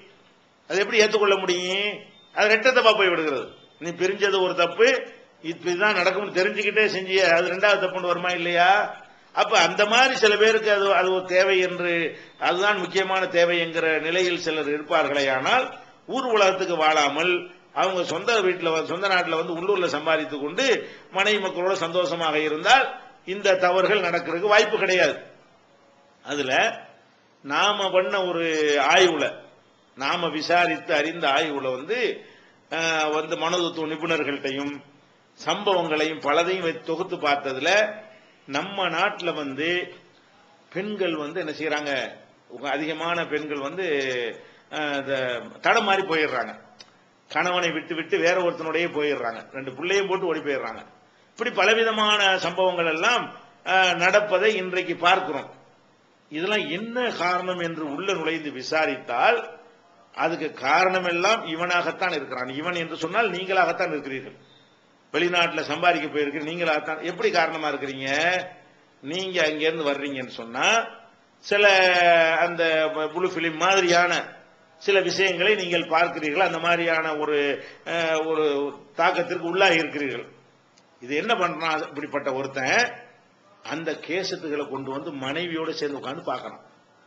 அது எப்படி ஏற்றுக்கொள்ள முடியும் அது ரெட்ட தப்பா போய் விடுகிறது நீ பிரிஞ்சது ஒரு தப்பு இப்படிதான் நடக்கும்னு தெரிஞ்சுக்கிட்டே செஞ்சிய அது ரெண்டாவது தப்புன்னு வருமா இல்லையா அப்ப அந்த மாதிரி சில பேருக்கு அது அது ஒரு தேவை என்று அதுதான் முக்கியமான தேவை என்கிற நிலையில் சிலர் இருப்பார்களே ஆனால் ஊர் உலகத்துக்கு வாழாமல் அவங்க சொந்த வீட்டில் சொந்த நாட்டில் வந்து உள்ளூர்ல சம்பாதித்துக் கொண்டு மனைவி மக்களோட சந்தோஷமாக இருந்தால் இந்த தவறுகள் நடக்கிறதுக்கு வாய்ப்பு கிடையாது அதுல நாம பண்ண ஒரு ஆய்வுல நாம விசாரித்து அறிந்த ஆய்வுல வந்து அஹ், வந்து மனோதத்துவ நிபுணர்கள்ட்டையும் சம்பவங்களையும் பலதையும் வைத்து தொகுத்து பார்த்ததுல நம்ம நாட்டில் வந்து பெண்கள் வந்து என்ன செய்யறாங்க அதிகமான பெண்கள் வந்து அஹ், இந்த தடம் மாறி போயிடுறாங்க கணவனை விட்டு விட்டு வேற ஒருத்தனுடைய போயிடுறாங்க ரெண்டு பிள்ளையும் போட்டு ஓடி போயிடுறாங்க இப்படி பலவிதமான சம்பவங்கள் எல்லாம் அஹ், நடப்பதை இன்றைக்கு பார்க்கிறோம் இதெல்லாம் என்ன காரணம் என்று உள்ள நுழைந்து விசாரித்தால் அதுக்கு காரணம் எல்லாம் இவனாகத்தான் இருக்கிறான் இவன் என்று சொன்னால் நீங்களாகத்தான் இருக்கிறீர்கள் வெளிநாட்டில் சம்பாதிக்க போயிருக்க நீங்களாகத்தான் எப்படி காரணமா இருக்கிறீங்க நீங்க அங்கிருந்து வர்றீங்கன்னு சொன்னா சில அந்த புளு பிலிம் மாதிரியான சில விஷயங்களை நீங்கள் பார்க்கிறீர்கள் அந்த மாதிரியான ஒரு அஹ், ஒரு தாக்கத்திற்கு உள்ளாகி இருக்கிறீர்கள் இது என்ன பண்றான் இப்படிப்பட்ட ஒருத்தன் அந்த கேசத்துகளை கொண்டு வந்து மனைவியோட சேர்ந்து உட்கார்ந்து பார்க்கறான்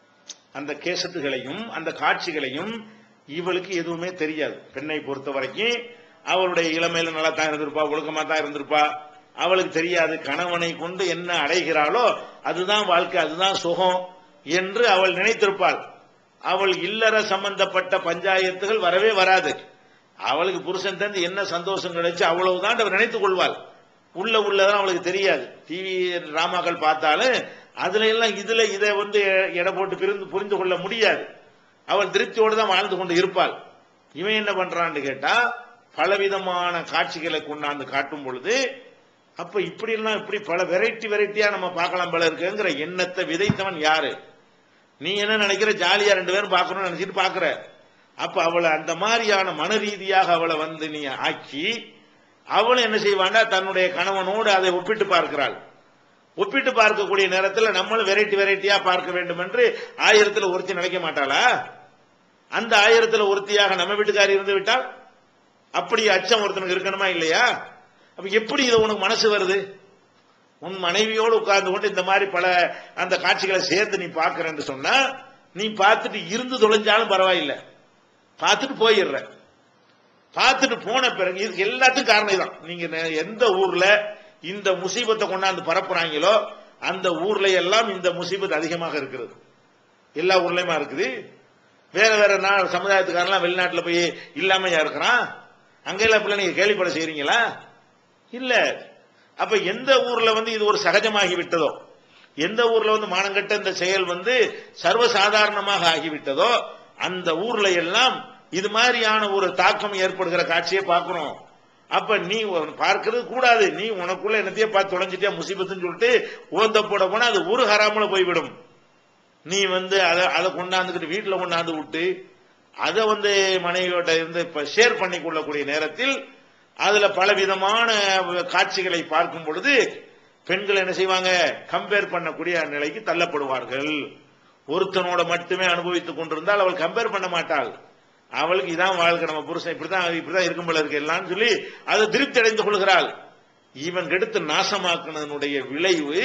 அந்த கேசத்துகளையும் அந்த காட்சிகளையும் இவளுக்கு எதுவுமே தெரியாது பெண்ணை பொறுத்த வரைக்கும் அவளுடைய இளமையில நல்லா தான் இருந்திருப்பா ஒழுக்கமா தான் இருந்திருப்பா அவளுக்கு தெரியாது கணவனை கொண்டு என்ன அடைகிறாளோ அதுதான் வாழ்க்கை அதுதான் சுகம் என்று அவள் நினைத்திருப்பாள் அவள் இல்லற சம்பந்தப்பட்ட பஞ்சாயத்துகள் வரவே வராது அவளுக்கு புருஷன் தந்து என்ன சந்தோஷம் கிடைச்சு அவ்வளவுதான் அவள் நினைத்துக் கொள்வாள் உள்ள உள்ளதான் அவளுக்கு தெரியாது டிவி டிராமாக்கள் பார்த்தாலும் அதுல எல்லாம் இதுல இதை வந்து எடை போட்டு பிரிந்து புரிந்து கொள்ள முடியாது அவள் திருப்தியோடு தான் வாழ்ந்து கொண்டு இருப்பாள் இவன் என்ன பண்றான்னு கேட்டா பலவிதமான காட்சிகளை கொண்டாந்து காட்டும் பொழுது அப்ப இப்படி எல்லாம் இப்படி பல வெரைட்டி வெரைட்டியா நம்ம பார்க்கலாம் போல இருக்குங்கிற எண்ணத்தை விதைத்தவன் யாரு நீ என்ன நினைக்கிற ஜாலியா ரெண்டு பேரும் பார்க்கணும்னு நினைச்சிட்டு பாக்குற அப்ப அவளை அந்த மாதிரியான மன ரீதியாக அவளை வந்து நீ ஆக்கி அவளும் என்ன செய்வாண்டா தன்னுடைய கணவனோடு அதை ஒப்பிட்டு பார்க்கிறாள் ஒப்பிட்டு பார்க்கக்கூடிய நேரத்தில் நம்மளும் வெரைட்டி வெரைட்டியா பார்க்க வேண்டும் என்று ஆயிரத்தில் ஒருத்தி நினைக்க மாட்டாளா அந்த ஆயிரத்துல ஒருத்தியாக நம்ம வீட்டுக்காரி இருந்து விட்டால் அப்படி அச்சம் ஒருத்தனுக்கு இருக்கணுமா இல்லையா அப்ப எப்படி இது உனக்கு மனசு வருது உன் மனைவியோடு உட்கார்ந்து கொண்டு இந்த மாதிரி பல அந்த காட்சிகளை சேர்ந்து நீ பார்க்கறன்னு சொன்னா நீ பார்த்துட்டு இருந்து தொலைஞ்சாலும் பரவாயில்லை பார்த்துட்டு போயிடுற பார்த்துட்டு போன பிறகு இதுக்கு எல்லாத்துக்கும் காரணம் இதான் நீங்க நெ- எந்த ஊர்ல இந்த முசீபத்தை கொண்டாந்து பரப்புறாங்களோ அந்த ஊர்ல எல்லாம் இந்த முசீபத் அதிகமாக இருக்கிறது எல்லா ஊர்லயுமா இருக்குது வேற வேற நாள் சமுதாயத்துக்காரெல்லாம் வெளிநாட்டுல போய் இல்லாமையா இருக்கிறான் அங்க எல்லாம் பிள்ளை நீங்க கேள்விப்பட செய்றீங்களா இல்ல அப்ப எந்த ஊர்ல வந்து இது ஒரு சகஜமாகி விட்டதோ எந்த ஊர்ல வந்து மானங்கட்ட இந்த செயல் வந்து சர்வசாதாரணமாக ஆகிவிட்டதோ அந்த ஊர்ல எல்லாம் இது மாதிரியான ஒரு தாக்கம் ஏற்படுகிற காட்சியை பார்க்கிறோம் அப்ப நீ ஒரு- பார்க்கிறது கூடாது நீ உனக்குள்ள என்னத்தையே பார்த்து தொலைஞ்சிட்டியா முசீபத்துன்னு சொல்லிட்டு ஓந்த போட போனா அது ஒரு ஹராமுல போய்விடும் நீ வந்து அதை அதை கொண்டாந்துக்கிட்டு வீட்டுல கொண்டாந்து விட்டு அதை வந்து மனைவியோட இருந்து இப்ப ஷேர் பண்ணி கொள்ளக்கூடிய நேரத்தில் அதுல பலவிதமான காட்சிகளை பார்க்கும் பொழுது பெண்கள் என்ன செய்வாங்க கம்பேர் பண்ணக்கூடிய நிலைக்கு தள்ளப்படுவார்கள் ஒருத்தனோட மட்டுமே அனுபவித்துக் கொண்டிருந்தால் அவள் கம்பேர் பண்ண மாட்டாள் அவளுக்கு இதான் வாழ்க்கை நம்ம புருஷன் இப்படிதான் இப்படிதான் இருக்கும் போல இருக்கு எல்லாம் சொல்லி அதை திருப்தி அடைந்து கொள்கிறாள் இவன் கெடுத்து நாசமாக்குனதனுடைய விளைவு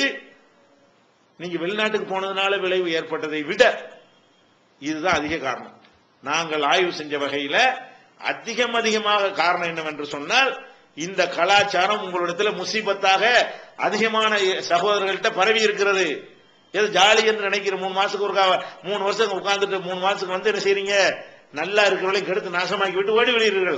நீங்க வெளிநாட்டுக்கு போனதுனால விளைவு ஏற்பட்டதை விட இதுதான் அதிக காரணம் நாங்கள் ஆய்வு செஞ்ச வகையில அதிகம் அதிகமாக காரணம் என்னவென்று சொன்னால் இந்த கலாச்சாரம் உங்களிடத்துல முசீபத்தாக அதிகமான சகோதரர்கள்ட்ட பரவி இருக்கிறது ஏதோ ஜாலி என்று நினைக்கிற மூணு மாசத்துக்கு ஒரு கா- மூணு வருஷம் உட்கார்ந்துட்டு மூணு மாசத்துக்கு வந்து என்ன செய்றீங்க நல்லா இருக்கிறவளையும் கெடுத்து நாசமாக்கி விட்டு ஓடி வெளியிடுங்கள்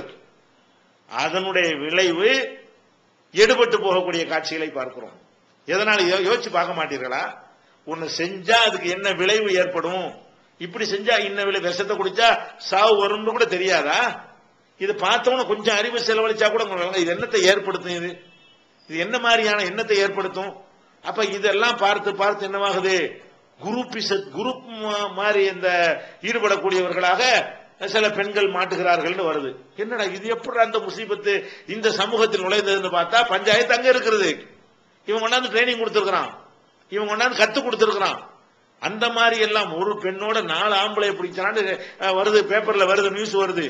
அதனுடைய விளைவு எடுபட்டு போகக்கூடிய காட்சிகளை பார்க்கிறோம் எதனால யோ- யோசிச்சு பார்க்க மாட்டீர்களா ஒன்னு செஞ்சா அதுக்கு என்ன விளைவு ஏற்படும் இப்படி செஞ்சா இன்ன விளை விஷத்தை குடிச்சா சாவு வரும்னு கூட தெரியாதா இது பார்த்தவன கொஞ்சம் அறிவு செலவழிச்சா கூட உங்களுக்கு விளங்கும். இது என்னத்தை ஏற்படுத்தும் இது இது என்ன மாதிரியான எண்ணத்தை ஏற்படுத்தும் அப்ப இதெல்லாம் பார்த்து பார்த்து என்னவாகுது குரூப்பிச குரூப் மா- மாதிரி இந்த ஈடுபடக்கூடியவர்களாக சில பெண்கள் மாட்டுகிறார்கள் வருது என்னடா இது எப்படி அந்த முசீபத்து இந்த சமூகத்தில் நுழைந்ததுன்னு பார்த்தா பஞ்சாயத்து அங்க இருக்கிறது இவன் கொண்டாந்து ட்ரைனிங் கொடுத்திருக்கிறான் இவன் கொண்டாந்து கத்து கொடுத்திருக்கிறான் அந்த மாதிரி எல்லாம் ஒரு பெண்ணோட நாலு ஆம்பளை பிடிச்சான்னு அஹ், வருது பேப்பர்ல வருது நியூஸ் வருது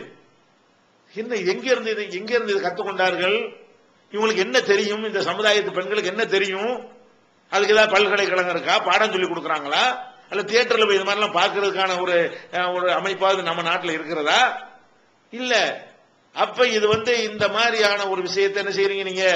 என்ன எங்க இருந்து இது எங்க இருந்து இது கத்துக்கொண்டார்கள் இவங்களுக்கு என்ன தெரியும் இந்த சமுதாயத்து பெண்களுக்கு என்ன தெரியும் அதுக்கு ஏதாவது பல்கலைக்கழகம் இருக்கா பாடம் சொல்லி கொடுக்குறாங்களா அல்ல தியேட்டர்ல போய் இது மாதிரிலாம் பார்க்கறதுக்கான ஒரு அஹ், ஒரு அமைப்பாவது நம்ம நாட்டில் இருக்கிறதா இல்ல அப்ப இது வந்து இந்த மாதிரியான ஒரு விஷயத்தை என்ன செய்றீங்க நீங்க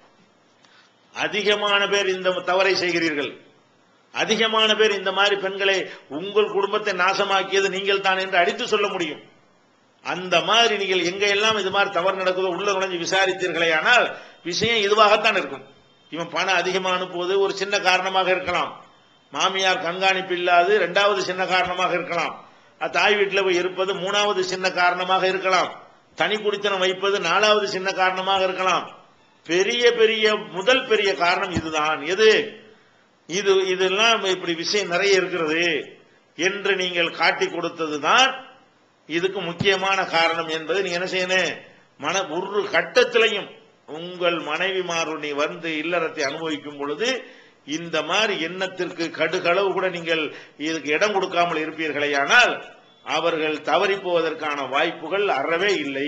அதிகமான பேர் இந்த தவறை செய்கிறீர்கள் அதிகமான பேர் இந்த மாதிரி பெண்களை உங்கள் குடும்பத்தை நாசமாக்கியது நீங்கள் தான் என்று அடித்து சொல்ல முடியும் அந்த மாதிரி நீங்கள் எங்க எல்லாம் இது மாதிரி தவறு நடக்குதோ உள்ள நுழைஞ்சு விசாரித்தீர்களே ஆனால் விஷயம் இதுவாகத்தான் இருக்கும் இவன் பணம் அதிகமா அனுப்புவது ஒரு சின்ன காரணமாக இருக்கலாம் மாமியார் கண்காணிப்பு இல்லாது இரண்டாவது சின்ன காரணமாக இருக்கலாம் அஹ் தாய் வீட்டில் போய் இருப்பது மூணாவது சின்ன காரணமாக இருக்கலாம் தனி குடித்தனம் வைப்பது நாலாவது சின்ன காரணமாக இருக்கலாம் பெரிய பெரிய முதல் பெரிய காரணம் இதுதான் எது இது இதெல்லாம் இப்படி விஷயம் நிறைய இருக்கிறது என்று நீங்கள் காட்டி கொடுத்ததுதான் இதுக்கு முக்கியமான காரணம் என்பதை நீங்க என்ன செய்யணும் மன ஒரு கட்டத்திலையும் உங்கள் மனைவிமாரு நீ வந்து இல்லறத்தை அனுபவிக்கும் பொழுது இந்த மாதிரி எண்ணத்திற்கு கடுகளவு கூட நீங்கள் இதுக்கு இடம் கொடுக்காமல் இருப்பீர்களேயானால் அவர்கள் தவறி போவதற்கான வாய்ப்புகள் அறவே இல்லை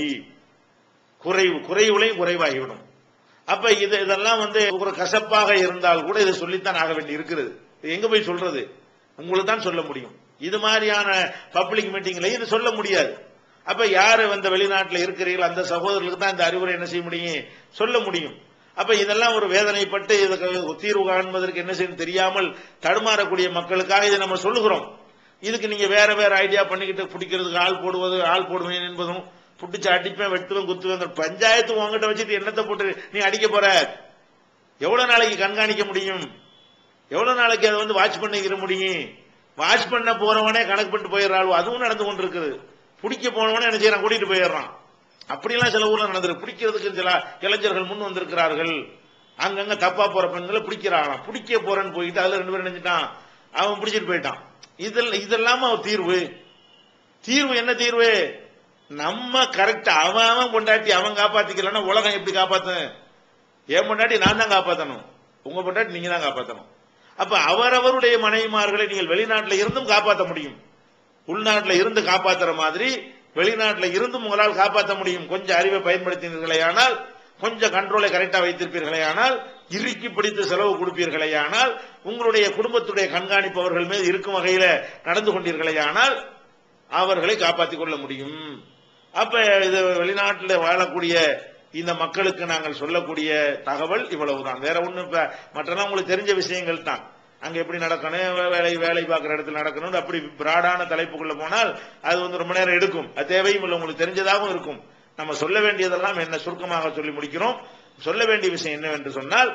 குறைவு குறைவுலையும் குறைவாகிவிடும் அப்ப இது இதெல்லாம் வந்து ஒரு கசப்பாக இருந்தால் கூட இதை சொல்லித்தான் ஆக வேண்டி இருக்கிறது இது எங்க போய் சொல்றது உங்களுக்கு தான் சொல்ல முடியும் இது மாதிரியான பப்ளிக் மீட்டிங்ல இது சொல்ல முடியாது அப்ப யாரு வந்து வெளிநாட்டுல இருக்கிறீர்கள் அந்த சகோதரர்களுக்கு தான் இந்த அறிவுரை என்ன செய்ய முடியும் சொல்ல முடியும் அப்ப இதெல்லாம் ஒரு வேதனைப்பட்டு இதுக்கு தீர்வு காண்பதற்கு என்ன செய்யணும் தெரியாமல் தடுமாறக்கூடிய மக்களுக்காக இதை நம்ம சொல்லுகிறோம் இதுக்கு நீங்க வேற வேற ஐடியா பண்ணிக்கிட்டு பிடிக்கிறதுக்கு ஆள் போடுவது ஆள் போடுவேன் என்பதும் புடிச்சு அடிப்பேன் வெட்டுவேன் குத்துவேன் பஞ்சாயத்து உங்ககிட்ட வச்சுட்டு என்னத்தை போட்டு நீ அடிக்க போற எவ்வளவு நாளைக்கு கண்காணிக்க முடியும் எவ்வளவு நாளைக்கு அதை வந்து வாட்ச் பண்ணிக்கிற முடியும் வாட்ச் பண்ண போறவனே கணக்கு பண்ணிட்டு போயிடுறாள் அதுவும் நடந்து கொண்டிருக்குது பிடிக்க போனவனே என்ன செய்யறான் கூட்டிட்டு போயிடுறான் அப்படிலாம் சில ஊர்ல நடந்திருக்கு பிடிக்கிறதுக்கு சில இளைஞர்கள் முன் வந்திருக்கிறார்கள் அங்கங்க தப்பா போற பெண்களை பிடிக்கிறாங்களாம் பிடிக்க போறேன்னு போயிட்டு அதுல ரெண்டு பேரும் நினைச்சிட்டான் அவன் பிடிச்சிட்டு போயிட்டான் இதெல்லாம் இதெல்லாம அவன் தீர்வு தீர்வு என்ன தீர்வு நம்ம கரெக்ட் அவன் அவன் பொண்டாட்டி அவன் காப்பாத்திக்கலன்னா உலகம் எப்படி காப்பாத்தும் என் பொண்டாட்டி நான் தான் காப்பாத்தணும் உங்க பொண்டாட்டி நீங்க தான் காப்பாத்தணும் அப்ப அவரவருடைய மனைவிமார்களை நீங்கள் வெளிநாட்டுல இருந்தும் காப்பாற்ற முடியும் உள்நாட்டுல இருந்து காப்பாத்துற மாதிரி வெளிநாட்டுல இருந்தும் உங்களால் காப்பாற்ற முடியும் கொஞ்சம் அறிவை பயன்படுத்தினீர்களே ஆனால் கொஞ்சம் கண்ட்ரோலை கரெக்டா வைத்திருப்பீர்களே ஆனால் இறுக்கி பிடித்து செலவு கொடுப்பீர்களே ஆனால் உங்களுடைய குடும்பத்துடைய கண்காணிப்பு அவர்கள் மீது இருக்கும் வகையில நடந்து கொண்டீர்களே ஆனால் அவர்களை காப்பாற்றிக் கொள்ள முடியும் அப்ப இது வெளிநாட்டில் வாழக்கூடிய இந்த மக்களுக்கு நாங்கள் சொல்லக்கூடிய தகவல் இவ்வளவுதான் வேற ஒண்ணும் இப்ப மற்றெல்லாம் உங்களுக்கு தெரிஞ்ச விஷயங்கள் தான் அங்க எப்படி நடக்கணும் வே- வேலை வேலை பார்க்குற இடத்துல நடக்கணும் அப்படி பிராடான தலைப்புக்குள்ள போனால் அது வந்து ரொம்ப நேரம் எடுக்கும் அது தேவையும் இல்லை உங்களுக்கு தெரிஞ்சதாகவும் இருக்கும் நம்ம சொல்ல வேண்டியதெல்லாம் என்ன சுருக்கமாக சொல்லி முடிக்கிறோம் சொல்ல வேண்டிய விஷயம் என்னவென்று சொன்னால்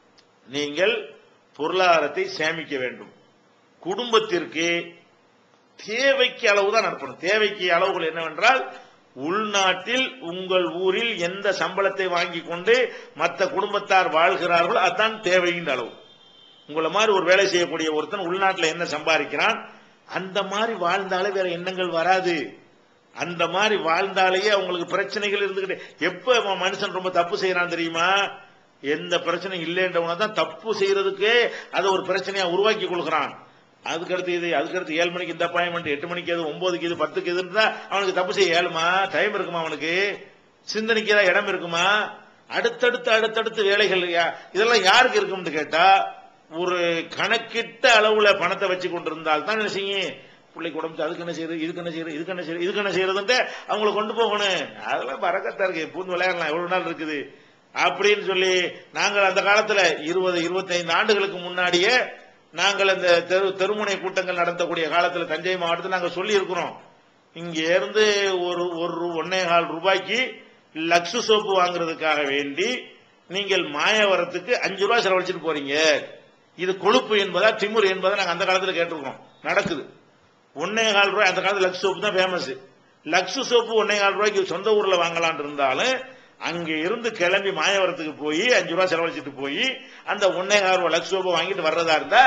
நீங்கள் பொருளாதாரத்தை சேமிக்க வேண்டும் குடும்பத்திற்கு தேவைக்கு அளவு தான் நடத்தணும் தேவைக்கு அளவுகள் என்னவென்றால் உள்நாட்டில் உங்கள் ஊரில் எந்த சம்பளத்தை வாங்கி கொண்டு மற்ற குடும்பத்தார் வாழ்கிறார்களோ அதுதான் தேவையின் அளவு உங்களை மாதிரி ஒரு வேலை செய்யக்கூடிய ஒருத்தன் உள்நாட்டில் என்ன சம்பாதிக்கிறான் அந்த மாதிரி வாழ்ந்தாலே வேற எண்ணங்கள் வராது அந்த மாதிரி வாழ்ந்தாலேயே அவங்களுக்கு பிரச்சனைகள் இருந்துகிட்டு எப்ப அவன் மனுஷன் ரொம்ப தப்பு செய்யறான் தெரியுமா எந்த பிரச்சனை இல்லைன்றவங்க தான் தப்பு செய்யறதுக்கே அதை ஒரு பிரச்சனையா உருவாக்கி கொள்கிறான் அதுக்கடுத்து இது அதுக்கடுத்து ஏழு மணிக்கு இந்த அப்பாயின்மெண்ட் எட்டு மணிக்கு இது ஒன்பதுக்கு இது பத்துக்கு இதுன்னு தான் அவனுக்கு தப்பு செய்ய ஏழுமா டைம் இருக்குமா அவனுக்கு சிந்தனைக்கு ஏதாவது இடம் இருக்குமா அடுத்தடுத்து அடுத்தடுத்து வேலைகள் யா- இதெல்லாம் யாருக்கு இருக்கும்னு கேட்டா ஒரு கணக்கிட்ட அளவுல பணத்தை வச்சு கொண்டிருந்தால் தான் என்ன செய்யும் பிள்ளைக்கு உடம்பு அதுக்கு என்ன செய்யுது இதுக்கு என்ன செய்யுது இதுக்கு என்ன செய்யுது இதுக்கு என்ன செய்யறதுன்ட்டு அவங்கள கொண்டு போகணும் அதெல்லாம் பறக்கத்தா இருக்கு பூந்து விளையாடலாம் எவ்வளவு நாள் இருக்குது அப்படின்னு சொல்லி நாங்கள் அந்த காலத்துல இருபது இருபத்தைந்து ஆண்டுகளுக்கு முன்னாடியே நாங்கள் அந்த தெரு தெருமுனை கூட்டங்கள் நடத்தக்கூடிய காலத்துல தஞ்சை மாவட்டத்தில் நாங்கள் சொல்லி இருக்கிறோம் இங்க இருந்து ஒரு ஒரு ஒன்னே கால் ரூபாய்க்கு லக்ஸு சோப்பு வாங்குறதுக்காக வேண்டி நீங்கள் மாயவரத்துக்கு அஞ்சு ரூபாய் செலவழிச்சிட்டு போறீங்க இது கொழுப்பு என்பதா திமுரு என்பதா நாங்க அந்த காலத்துல கேட்டிருக்கோம் நடக்குது ஒன்னே கால் ரூபாய் அந்த காலத்துல லக்ஸ் சோப்பு தான் ஃபேமஸ் லக்ஸ் சோப்பு ஒன்னே கால் ரூபாய்க்கு சொந்த ஊர்ல வாங்கலாம்னு இருந்தாலும் அங்க இருந்து கிளம்பி மாயவரத்துக்கு போய் அஞ்சு ரூபாய் செலவழிச்சிட்டு போய் அந்த ஒன்னே கால் ரூபாய் லக்ஸ் சோப்பு வாங்கிட்டு வர்றதா இருந்தா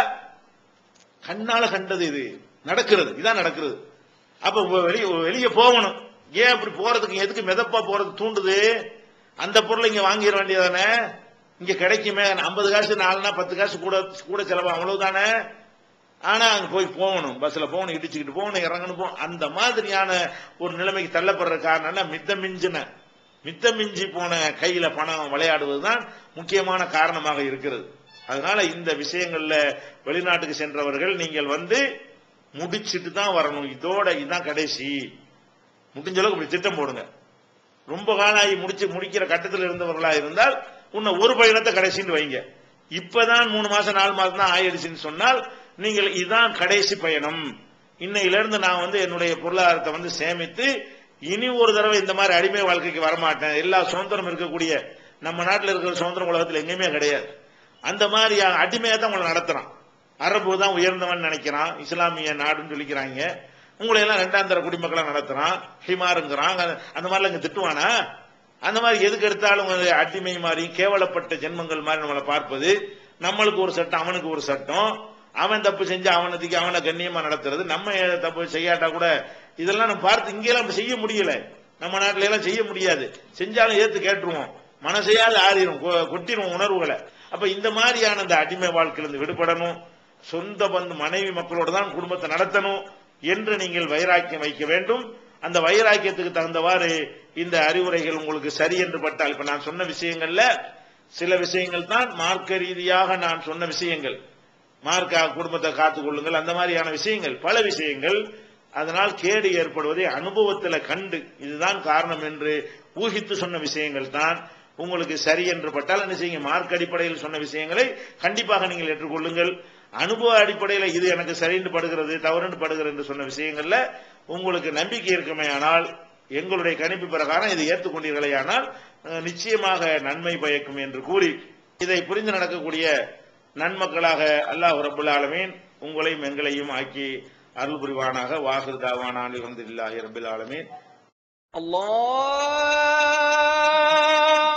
கண்ணால கண்டது இது நடக்கிறது இதான் நடக்கிறது அப்ப வெளியே வெளியே போகணும் ஏன் அப்படி போறதுக்கு எதுக்கு மிதப்பா போறது தூண்டுது அந்த பொருளை இங்க வாங்கிட வேண்டியதானே இங்க கிடைக்குமே ஐம்பது காசு நாலுனா பத்து காசு கூட கூட செலவு அவ்வளவுதானே ஆனா அங்க போய் போகணும் பஸ்ல போகணும் இடிச்சுக்கிட்டு போகணும் இறங்கணும் போகணும் அந்த மாதிரியான ஒரு நிலைமைக்கு தள்ளப்படுற காரணம் என்ன மித்த மிஞ்சின மித்த மிஞ்சி போன கையில பணம் விளையாடுவதுதான் முக்கியமான காரணமாக இருக்கிறது அதனால இந்த விஷயங்கள்ல வெளிநாட்டுக்கு சென்றவர்கள் நீங்கள் வந்து முடிச்சிட்டு தான் வரணும் இதோட இதுதான் கடைசி முடிஞ்ச அளவுக்கு இப்படி திட்டம் போடுங்க ரொம்ப காலம் ஆகி முடிச்சு முடிக்கிற கட்டத்தில் இருந்தவர்களா இருந்தால் உன்னை ஒரு பயணத்தை கடைசின்னு வைங்க இப்பதான் மூணு மாசம் நாலு மாசம் தான் ஆயிடுச்சுன்னு சொன்னால் நீங்கள் இதுதான் கடைசி பயணம் இன்னையில இருந்து நான் வந்து என்னுடைய பொருளாதாரத்தை வந்து சேமித்து இனி ஒரு தடவை இந்த மாதிரி அடிமை வாழ்க்கைக்கு வரமாட்டேன் எல்லா சுதந்திரம் இருக்கக்கூடிய நம்ம நாட்டில் இருக்கிற சுதந்திரம் உலகத்தில் எங்கேயுமே கிடையாது அந்த மாதிரி அடிமையா தான் உங்களை நடத்துறான் அரபு தான் உயர்ந்தவன் நினைக்கிறான் இஸ்லாமிய நாடுன்னு சொல்லிக்கிறாங்க உங்களை எல்லாம் ரெண்டாம் தர குடிமக்களா நடத்துறான் ஹிமாருங்கிறான் அந்த- அந்த மாதிரிலாம் இங்க திட்டுவானா அந்த மாதிரி எதுக்கு எடுத்தாலும் ஒரு அடிமை மாதிரி கேவலப்பட்ட ஜென்மங்கள் மாதிரி நம்மளை பார்ப்பது நம்மளுக்கு ஒரு சட்டம் அவனுக்கு ஒரு சட்டம் அவன் தப்பு செஞ்சு அவனுக்கு அவனை கண்ணியமா நடத்துறது நம்ம தப்பு செய்யாட்டா கூட இதெல்லாம் நம்ம பார்த்து இங்கெல்லாம் நம்ம செய்ய முடியல நம்ம நாட்டில எல்லாம் செய்ய முடியாது செஞ்சாலும் ஏத்து கேட்டுருவோம் மனசையாவது ஆறிடும் கொ- கொட்டிரும் உணர்வுகளை அப்ப இந்த மாதிரியான இந்த அடிமை வாழ்க்கையிலிருந்து விடுபடணும் சொந்த பந்து மனைவி மக்களோட தான் குடும்பத்தை நடத்தணும் என்று நீங்கள் வைராக்கியம் வைக்க வேண்டும் அந்த வைராக்கியத்துக்கு தகுந்தவாறு இந்த அறிவுரைகள் உங்களுக்கு சரி என்று பட்டால் இப்ப நான் சொன்ன விஷயங்கள்ல சில விஷயங்கள் தான் மார்க்க ரீதியாக நான் சொன்ன விஷயங்கள் மார்க்க குடும்பத்தை காத்துக் கொள்ளுங்கள் அந்த மாதிரியான விஷயங்கள் பல விஷயங்கள் அதனால் கேடு ஏற்படுவதை அனுபவத்துல கண்டு இதுதான் காரணம் என்று ஊகித்து சொன்ன விஷயங்கள் தான் உங்களுக்கு சரி என்று பட்டால் என்ன செய்யுங்க மார்க் அடிப்படையில் சொன்ன விஷயங்களை கண்டிப்பாக நீங்கள் ஏற்றுக்கொள்ளுங்கள் அனுபவ அடிப்படையில் இது எனக்கு சரின்னு படுகிறது தவறுன்னு படுகிறது என்று சொன்ன விஷயங்கள்ல உங்களுக்கு நம்பிக்கை இருக்குமே ஆனால் எங்களுடைய கணிப்பு பிரகாரம் இதை ஏற்றுக்கொண்டீர்களே ஆனால் அஹ், நிச்சயமாக நன்மை பயக்கும் என்று கூறி இதை புரிந்து நடக்கக்கூடிய நன்மக்களாக அல்லாஹ் ரபுல் ஆலமீன் உங்களையும் எங்களையும் ஆக்கி அருள் புரிவானாக வாஹிர் தாவானான் அல்ஹம்துலில்லாஹி ரபில் ஆலமீன் الله